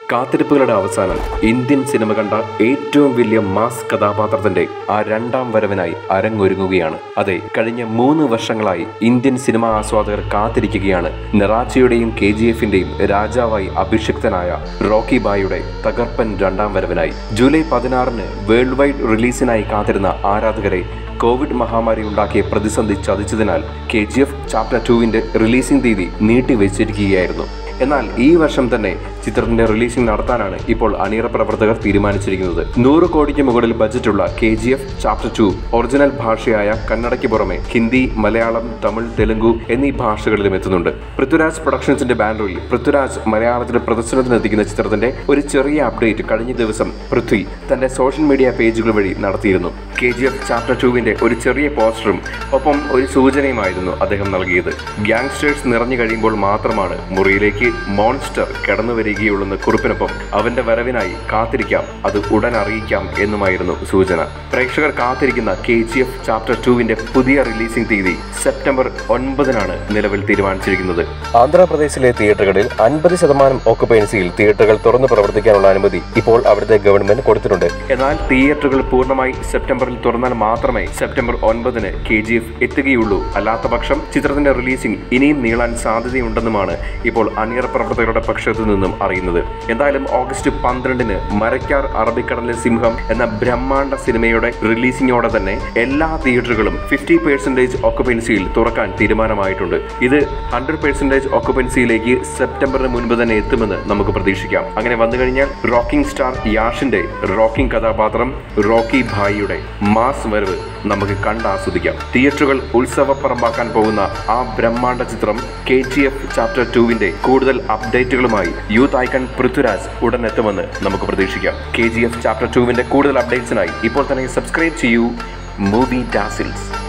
കാത്തിരിപ്പുകളുടെ അവസാനം Indian cinema കണ്ട ഏറ്റവും വലിയ മാസ് കഥാപാത്രത്തിന്റെ ആ രണ്ടാം വരവിനായി അരങ്ങൊരുങ്ങുകയാണ് അതെ കഴിഞ്ഞ മൂന്ന് വർഷങ്ങളായി ഇന്ത്യൻ സിനിമാ ആസ്വാദകർ കാത്തിരിക്കുകയാണ് നിറാച്ചയുടെയും കെ ജി എഫിന്റെയും രാജാവായി അഭിഷിക്തനായ റോക്കി ബായുടെ തകർപ്പൻ രണ്ടാം വരവിനായി ജൂലൈ പതിനാറിന് വേൾഡ് വൈഡ് റിലീസിനായി കാത്തിരുന്ന ആരാധകരെ കോവിഡ് മഹാമാരി ഉണ്ടാക്കിയ പ്രതിസന്ധി ചതിച്ചതിനാൽ കെ ജി എഫ് ചാപ്റ്റർ ടുവിന്റെ റിലീസിംഗ് തീയതി നീട്ടിവെച്ചിരിക്കുകയായിരുന്നു എന്നാൽ ഈ വർഷം തന്നെ ചിത്രത്തിന്റെ റിലീസിംഗ് നടത്താനാണ് ഇപ്പോൾ അണിയറ പ്രവർത്തകർ തീരുമാനിച്ചിരിക്കുന്നത് നൂറ് കോടിക്ക് മുകളിൽ ബജറ്റുള്ള K G F chapter two original ഭാഷയായ കന്നഡയ്ക്ക് പുറമെ ഹിന്ദി മലയാളം തമിഴ് തെലുങ്കു എന്നീ ഭാഷകളിലും എത്തുന്നുണ്ട് പൃഥ്വിരാജ് പ്രൊഡക്ഷൻസിന്റെ ബാനറിൽ പൃഥ്വിരാജ് മലയാളത്തിൽ പ്രദർശനത്തിനെത്തിക്കുന്ന ചിത്രത്തിന്റെ ഒരു ചെറിയ അപ്ഡേറ്റ് കഴിഞ്ഞ ദിവസം പൃഥ്വി തന്റെ സോഷ്യൽ മീഡിയ പേജുകൾ വഴി നടത്തിയിരുന്നു കെ ജി എഫ് ചാപ്റ്റർ ടുവിന്റെ ഒരു ചെറിയ പോസ്റ്ററും ഒപ്പം ഒരു സൂചനയുമായിരുന്നു അദ്ദേഹം നൽകിയത് ഗ്യാങ്സ്റ്റേഴ്സ് നിറഞ്ഞു കഴിയുമ്പോൾ മാത്രമാണ് മുറിയിലേക്ക് മോൺസ്റ്റർ കടന്നു വരികയുള്ളെന്ന് കുറിപ്പിനൊപ്പം അവന്റെ വരവിനായി കാത്തിരിക്കാം അത് ഉടൻ അറിയിക്കാം എന്നുമായിരുന്നു സൂചന പ്രേക്ഷകർ കാത്തിരിക്കുന്ന കെ ജി എഫ് ചാപ്റ്റർ ടുവിന്റെ പുതിയ റിലീസിംഗ് തീയതി സെപ്റ്റംബർ ഒൻപതിനാണ് നിലവിൽ തീരുമാനിച്ചിരിക്കുന്നത് ആന്ധ്രാപ്രദേശിലെ തിയേറ്ററുകളിൽ അൻപത് ശതമാനം ഓക്കുപൻസിയിൽ തിയേറ്ററുകൾ തുറന്നു പ്രവർത്തിക്കാനുള്ള അനുമതി ഇപ്പോൾ അവിടുത്തെ ഗവൺമെന്റ് കൊടുത്തിട്ടുണ്ട് എന്നാൽ തിയേറ്ററുകൾ പൂർണ്ണമായി സെപ്റ്റംബറിൽ തുറന്നാൽ മാത്രമേ സെപ്റ്റംബർ ഒൻപതിന് കെ ജി എഫ് എത്തുകയുള്ളൂ അല്ലാത്ത പക്ഷം ചിത്രത്തിന്റെ റിലീസിംഗ് ഇനിയും നീളാൻ സാധ്യതയുണ്ടെന്നുമാണ് ഇപ്പോൾ അണിയറ പ്രവർത്തകരുടെ പക്ഷത്തു നിന്നും അറിയുന്നത് എന്തായാലും ഓഗസ്റ്റ് പന്ത്രണ്ടിന് മരക്കാർ അറബിക്കടലിലെ സിംഹം എന്ന ബ്രഹ്മാണ്ഡ സിനിമയുടെ റിലീസിംഗോടെ തന്നെ എല്ലാ തിയേറ്ററുകളും ഫിഫ്റ്റി പെർസെന്റേജ് ഓക്കുപൻസിയിൽ തുറക്കാൻ തീരുമാനമായിട്ടുണ്ട് ഇത് ഹൺഡ്രഡ് പെർസെന്റേജ് ഓക്കുപൻസിയിലേക്ക് സെപ്റ്റംബറിന് മുൻപ് തന്നെ എത്തുമെന്ന് നമുക്ക് പ്രതീക്ഷിക്കാം അങ്ങനെ വന്നു കഴിഞ്ഞാൽ റോക്കിംഗ് സ്റ്റാർ യാഷിന്റെ റോക്കിംഗ് കഥാപാത്രം റോക്കി ഭായിയുടെ മാസ് വരവ് നമുക്ക് കണ്ടാസ്വദിക്കാം തിയേറ്ററുകൾ ഉത്സവപ്പറമ്പാക്കാൻ പോകുന്ന ആ ബ്രഹ്മാണ്ഡ ചിത്രം കെ ജി എഫ് ചാപ്റ്റർ ടുവിന്റെ കൂടുതൽ അപ്ഡേറ്റുകളുമായി യൂത്ത് ഐക്കൺ പൃഥ്വിരാജ് ഉടൻ എത്തുമെന്ന് നമുക്ക് പ്രതീക്ഷിക്കാം കെ ജി എഫ് ചാപ്റ്റർ ടുവിന്റെ കൂടുതൽ അപ്ഡേറ്റ്സിനായി ഇപ്പോൾ തന്നെ സബ്സ്ക്രൈബ് ചെയ്യൂ മൂവി ഡാസിൽസ്